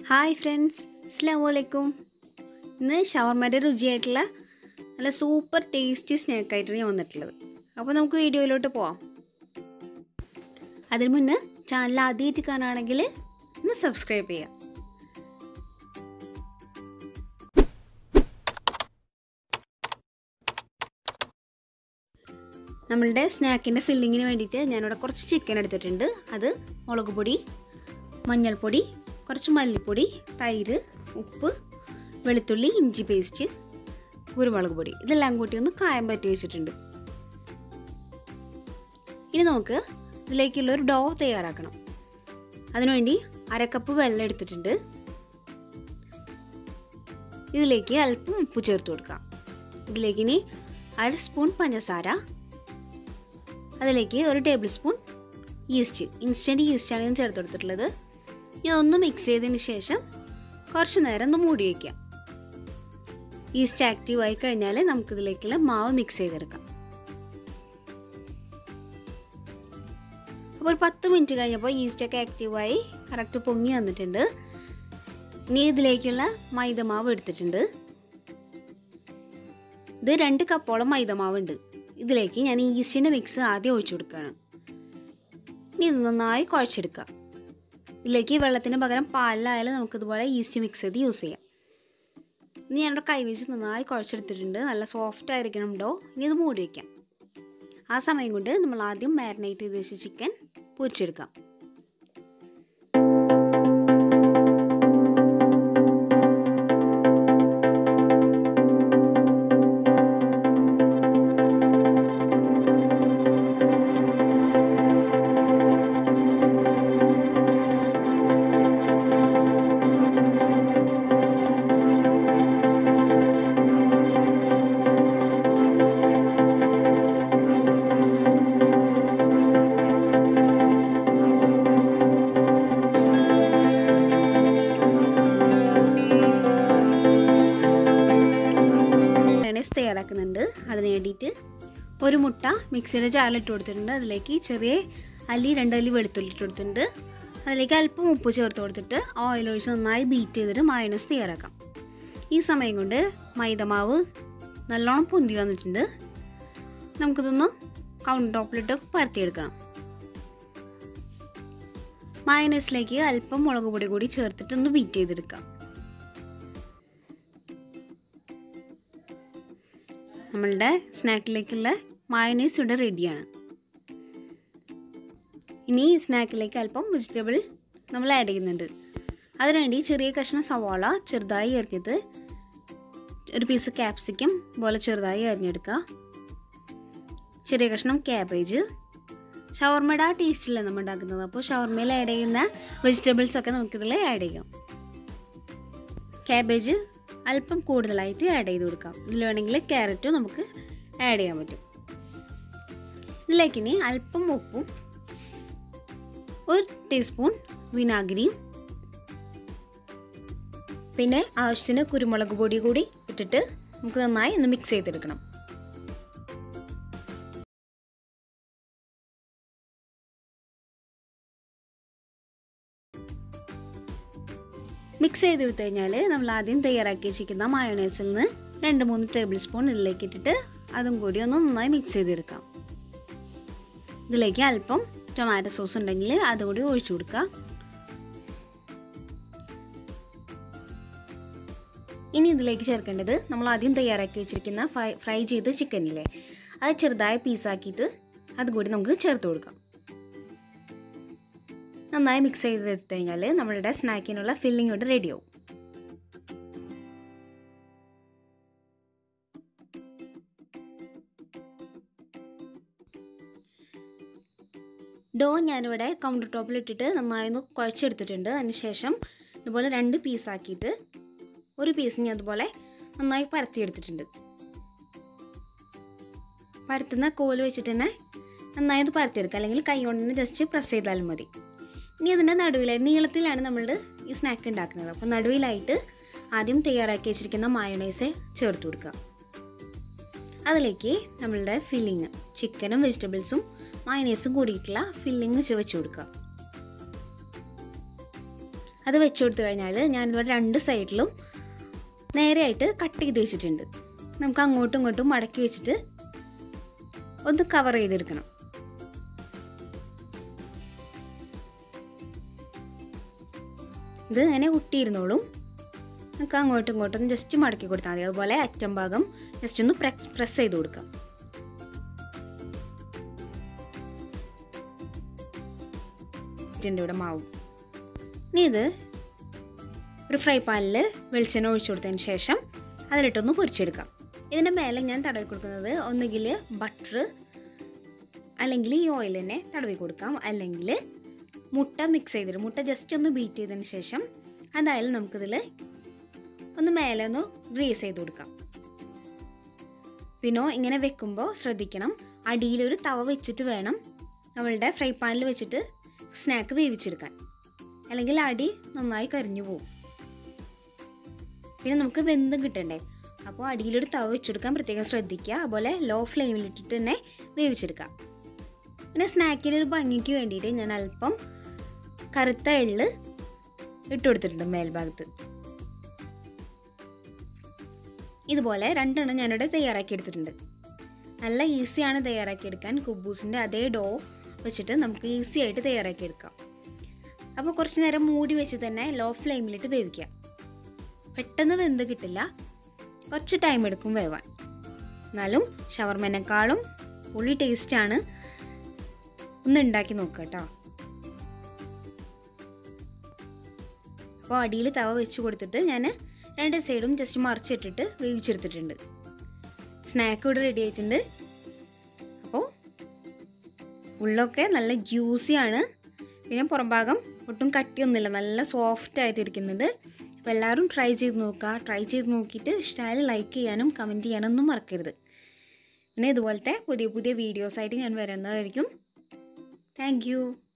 hi friends അസ്സാം വലൈക്കും ഇന്ന് ഷവർമയുടെ രുചിയായിട്ടുള്ള നല്ല സൂപ്പർ ടേസ്റ്റി സ്നാക്കായിട്ടാണ് ഞാൻ വന്നിട്ടുള്ളത് അപ്പോൾ നമുക്ക് വീഡിയോയിലോട്ട് പോവാം അതിന് മുന്നേ ചാനൽ ആദ്യമായിട്ട് കാണുകയാണെങ്കിൽ ഒന്ന് സബ്സ്ക്രൈബ് ചെയ്യാം നമ്മളുടെ സ്നാക്കിൻ്റെ ഫില്ലിങ്ങിന് വേണ്ടിയിട്ട് ഞാനിവിടെ കുറച്ച് ചിക്കൻ എടുത്തിട്ടുണ്ട് അത് മുളക് പൊടി മഞ്ഞൾപ്പൊടി കുറച്ച് മല്ലിപ്പൊടി തൈര് ഉപ്പ് വെളുത്തുള്ളി ഇഞ്ചി പേസ്റ്റ് കുരുമുളക് പൊടി ഇതെല്ലാം കൂട്ടി ഒന്ന് കായം പറ്റി വെച്ചിട്ടുണ്ട് ഇനി നമുക്ക് ഇതിലേക്കുള്ള ഒരു ഡോ തയ്യാറാക്കണം അതിനുവേണ്ടി അരക്കപ്പ് വെള്ളം എടുത്തിട്ടുണ്ട് ഇതിലേക്ക് അല്പം ഉപ്പ് ചേർത്ത് കൊടുക്കാം ഇതിലേക്ക് ഇനി അര സ്പൂൺ പഞ്ചസാര അതിലേക്ക് ഒരു ടേബിൾ സ്പൂൺ ഈസ്റ്റ് ഇൻസ്റ്റൻറ്റ് ഈസ്റ്റാണ് ഞാൻ ചേർത്ത് കൊടുത്തിട്ടുള്ളത് ഇനി ഒന്ന് മിക്സ് ചെയ്തതിന് ശേഷം കുറച്ച് നേരം ഒന്ന് മൂടി വയ്ക്കാം ഈസ്റ്റ് ആക്റ്റീവ് ആയി കഴിഞ്ഞാൽ നമുക്കിതിലേക്കുള്ള മാവ് മിക്സ് ചെയ്തെടുക്കാം അപ്പോൾ ഒരു പത്ത് മിനിറ്റ് കഴിഞ്ഞപ്പോൾ ഈസ്റ്റൊക്കെ ആക്റ്റീവായി കറക്റ്റ് പൊങ്ങി വന്നിട്ടുണ്ട് ഇനി ഇതിലേക്കുള്ള മൈദമാവ് എടുത്തിട്ടുണ്ട് ഇത് രണ്ട് കപ്പോളം മൈദമാവ് ഉണ്ട് ഇതിലേക്ക് ഞാൻ ഈസ്റ്റിൻ്റെ മിക്സ് ആദ്യം ഒഴിച്ചു കൊടുക്കുകയാണ് ഇനി ഇത് നന്നായി കുഴച്ചെടുക്കുക ഇതിലേക്ക് വെള്ളത്തിന് പകരം പാലിലായാലും നമുക്കിതുപോലെ ഈസ്റ്റ് മിക്സ് ചെയ്ത് യൂസ് ചെയ്യാം ഇനി ഞാനിവിടെ കൈവച്ച് നന്നായി കുഴച്ചെടുത്തിട്ടുണ്ട് നല്ല സോഫ്റ്റ് ആയിരിക്കണം ഡോ ഇനി ഇത് മൂടി വയ്ക്കാം ആ സമയം കൊണ്ട് നമ്മൾ ആദ്യം മാരിനേറ്റ് ചെയ്ത് വെച്ച ചിക്കൻ പൊരിച്ചെടുക്കാം മയണൈസ് തയ്യാറാക്കുന്നുണ്ട് അതിന് വേണ്ടിയിട്ട് ഒരു മുട്ട മിക്സിയുടെ ജാറിലിട്ട് കൊടുത്തിട്ടുണ്ട് അതിലേക്ക് ചെറിയ അല്ലി രണ്ടല്ലി വെളുത്തുള്ളി ഇട്ട് കൊടുത്തിട്ടുണ്ട് അതിലേക്ക് അല്പം ഉപ്പ് ചേർത്ത് കൊടുത്തിട്ട് ഓയിൽ ഒഴിച്ച് നന്നായി ബീറ്റ് ചെയ്തിട്ട് മയണൈസ് തയ്യാറാക്കാം ഈ സമയം കൊണ്ട് മൈദമാവ് നല്ലോണം പൊന്തി വന്നിട്ടുണ്ട് നമുക്കിതൊന്ന് കൗണ്ടർ ടോപ്പിലിട്ട് പരത്തിയെടുക്കണം മയണൈസിലേക്ക് അല്പം മുളക് പൊടി കൂടി ചേർത്തിട്ട് ഒന്ന് ബീറ്റ് ചെയ്തെടുക്കാം നമ്മളുടെ സ്നാക്കിലേക്കുള്ള മയനൈസ് ഇവിടെ റെഡിയാണ് ഇനി ഈ സ്നാക്കിലേക്ക് അല്പം വെജിറ്റബിൾ നമ്മൾ ആഡ് ചെയ്യുന്നുണ്ട് അതിനുവേണ്ടി ചെറിയ കഷ്ണം സവാള ചെറുതായി അരിഞ്ഞത് ഒരു പീസ് ക്യാപ്സിക്കം പോലെ ചെറുതായി അരിഞ്ഞെടുക്കുക ചെറിയ കഷ്ണം ക്യാബേജ് ഷവർമയുടെ ആ ടേസ്റ്റില്ല നമ്മൾ ഉണ്ടാക്കുന്നത് അപ്പോൾ ഷവർമയിൽ ആഡ് ചെയ്യുന്ന വെജിറ്റബിൾസ് ഒക്കെ നമുക്കിതിൽ ആഡ് ചെയ്യാം ക്യാബേജ് അല്പം കൂടുതലായിട്ട് ആഡ് ചെയ്ത് കൊടുക്കാം ഇതിൽ വേണമെങ്കിൽ ക്യാരറ്റും നമുക്ക് ആഡ് ചെയ്യാൻ പറ്റും ഇതിലേക്ക് ഇനി അല്പം ഉപ്പും ഒരു ടീസ്പൂൺ വിനാഗിരിയും പിന്നെ ആവശ്യത്തിന് കുരുമുളക് പൊടി കൂടി ഇട്ടിട്ട് നമുക്ക് നന്നായി ഒന്ന് മിക്സ് ചെയ്തെടുക്കണം മിക്സ് ചെയ്തെടുത്ത് കഴിഞ്ഞാൽ നമ്മൾ ആദ്യം തയ്യാറാക്കി വെച്ചിരിക്കുന്ന മയോണൈസിൽ നിന്ന് രണ്ട് മൂന്ന് ടേബിൾ സ്പൂൺ ഇതിലേക്ക് ഇട്ടിട്ട് അതും കൂടി ഒന്ന് നന്നായി മിക്സ് ചെയ്തെടുക്കാം ഇതിലേക്ക് അല്പം ടൊമാറ്റോ സോസ് ഉണ്ടെങ്കിൽ അതുകൂടി ഒഴിച്ചു കൊടുക്കുക ഇനി ഇതിലേക്ക് ചേർക്കേണ്ടത് നമ്മൾ ആദ്യം തയ്യാറാക്കി വെച്ചിരിക്കുന്ന ഫ്രൈ ഫ്രൈ ചെയ്ത ചിക്കനില്ലേ അത് ചെറുതായി പീസാക്കിയിട്ട് അതുകൂടി നമുക്ക് ചേർത്ത് കൊടുക്കാം നന്നായി മിക്സ് ചെയ്തെടുത്ത് കഴിഞ്ഞാൽ നമ്മളുടെ സ്നാക്കിനുള്ള ഫില്ലിംഗ് ഇവിടെ റെഡിയാവും ഡോ ഞാനിവിടെ കൗണ്ടർ ടോപ്പിൽ ഇട്ടിട്ട് നന്നായി ഒന്ന് കുഴച്ചെടുത്തിട്ടുണ്ട് അതിനുശേഷം ഇതുപോലെ രണ്ട് പീസാക്കിയിട്ട് ഒരു പീസ് ഞാൻ അതുപോലെ നന്നായി പരത്തിയെടുത്തിട്ടുണ്ട് പരത്തുന്ന കോല് വെച്ചിട്ട് തന്നെ നന്നായി അത് പരത്തിയെടുക്കുക അല്ലെങ്കിൽ കൈ കൊണ്ട് തന്നെ ജസ്റ്റ് പ്രസ് ചെയ്താലും മതി ഇനി അതിൻ്റെ നടുവിലായി നീളത്തിലാണ് നമ്മൾ ഈ സ്നാക്ക് ഉണ്ടാക്കുന്നത് അപ്പോൾ നടുവിലായിട്ട് ആദ്യം തയ്യാറാക്കി വെച്ചിരിക്കുന്ന മയോണൈസ് ചേർത്ത് കൊടുക്കുക അതിലേക്ക് നമ്മളുടെ ഫില്ലിങ് ചിക്കനും വെജിറ്റബിൾസും മയനൈസും കൂടിയിട്ടുള്ള ഫില്ലിങ് വെച്ച് കൊടുക്കുക അത് വെച്ച് കൊടുത്തു കഴിഞ്ഞാൽ ഞാനിവിടെ രണ്ട് സൈഡിലും നേരെയായിട്ട് കട്ട് ചെയ്ത് വെച്ചിട്ടുണ്ട് നമുക്ക് അങ്ങോട്ടും ഇങ്ങോട്ടും മടക്കി വെച്ചിട്ട് ഒന്ന് കവർ ചെയ്തെടുക്കണം ഇത് ഇങ്ങനെ ഒട്ടിയിരുന്നോളും നമുക്ക് അങ്ങോട്ടും ഇങ്ങോട്ടും ജസ്റ്റ് മടക്കി കൊടുത്താൽ മതി അതുപോലെ അറ്റം ഭാഗം ജസ്റ്റ് ഒന്ന് പ്രസ് പ്രസ് ചെയ്ത് കൊടുക്കാം ഇവിടെ മാവും ഇനി ഇത് ഒരു ഫ്രൈ പാനിൽ വെളിച്ചെണ്ണ ഒഴിച്ചു കൊടുത്തതിന് ശേഷം അതിലിട്ടൊന്ന് പൊരിച്ചെടുക്കാം ഇതിൻ്റെ മേലെ ഞാൻ തടവി കൊടുക്കുന്നത് ഒന്നുകിൽ ബട്ടർ അല്ലെങ്കിൽ ഈ ഓയിൽ തന്നെ തടവി കൊടുക്കാം അല്ലെങ്കിൽ മുട്ട മിക്സ് ചെയ്തിട്ട് മുട്ട ജസ്റ്റ് ഒന്ന് ബീറ്റ് ചെയ്തതിന് ശേഷം അതായാലും നമുക്കിതിൽ ഒന്ന് മേലെ ഒന്ന് ഗ്രീസ് ചെയ്ത് കൊടുക്കാം പിന്നെ ഇങ്ങനെ വെക്കുമ്പോൾ ശ്രദ്ധിക്കണം അടിയിലൊരു തവ വെച്ചിട്ട് വേണം നമ്മളുടെ ഫ്രൈ പാനിൽ വെച്ചിട്ട് സ്നാക്ക് വേവിച്ചെടുക്കാൻ അല്ലെങ്കിൽ അടി നന്നായി കരിഞ്ഞു പോകും പിന്നെ നമുക്ക് വെന്തും കിട്ടണ്ടേ അപ്പോൾ അടിയിലൊരു തവ വെച്ചെടുക്കാൻ പ്രത്യേകം ശ്രദ്ധിക്കുക അതുപോലെ ലോ ഫ്ലെയിമിലിട്ടിട്ട് തന്നെ വേവിച്ചെടുക്കുക പിന്നെ സ്നാക്കിന് ഒരു ഭംഗിക്ക് വേണ്ടിയിട്ട് ഞാൻ അല്പം കറുത്ത എള്ള് ഇട്ട് കൊടുത്തിട്ടുണ്ട് മേൽഭാഗത്ത് ഇതുപോലെ രണ്ടെണ്ണം ഞാനിവിടെ തയ്യാറാക്കി എടുത്തിട്ടുണ്ട് നല്ല ഈസിയാണ് തയ്യാറാക്കി എടുക്കാൻ കുബൂസിൻ്റെ അതേ ഡോ വെച്ചിട്ട് നമുക്ക് ഈസി ആയിട്ട് തയ്യാറാക്കി എടുക്കാം അപ്പോൾ കുറച്ച് നേരം മൂടി വെച്ച് തന്നെ ലോ ഫ്ലെയിമിലിട്ട് വേവിക്കാം പെട്ടെന്ന് വെന്ത് കിട്ടില്ല കുറച്ച് ടൈം എടുക്കും വേവാൻ എന്നാലും ഷവർമേനേക്കാളും ഉള്ളി ടേസ്റ്റാണ് ഒന്ന് ഉണ്ടാക്കി നോക്കുക കേട്ടോ അപ്പോൾ അടിയിൽ തവ വെച്ച് കൊടുത്തിട്ട് ഞാൻ രണ്ട് സൈഡും ജസ്റ്റ് മറിച്ചിട്ടിട്ട് വേവിച്ചെടുത്തിട്ടുണ്ട് സ്നാക്ക് ഇവിടെ റെഡി ആയിട്ടുണ്ട് അപ്പോൾ ഉള്ളൊക്കെ നല്ല ജ്യൂസിയാണ് പിന്നെ പുറം ഭാഗം ഒട്ടും കട്ടിയൊന്നുമില്ല നല്ല സോഫ്റ്റ് ആയിട്ടിരിക്കുന്നത് അപ്പോൾ എല്ലാവരും ട്രൈ ചെയ്ത് നോക്കുക ട്രൈ ചെയ്ത് നോക്കിയിട്ട് ഇഷ്ടമായാലും ലൈക്ക് ചെയ്യാനും കമൻറ്റ് ചെയ്യാനൊന്നും മറക്കരുത് പിന്നെ ഇതുപോലത്തെ പുതിയ പുതിയ വീഡിയോസായിട്ട് ഞാൻ വരുന്നതായിരിക്കും താങ്ക്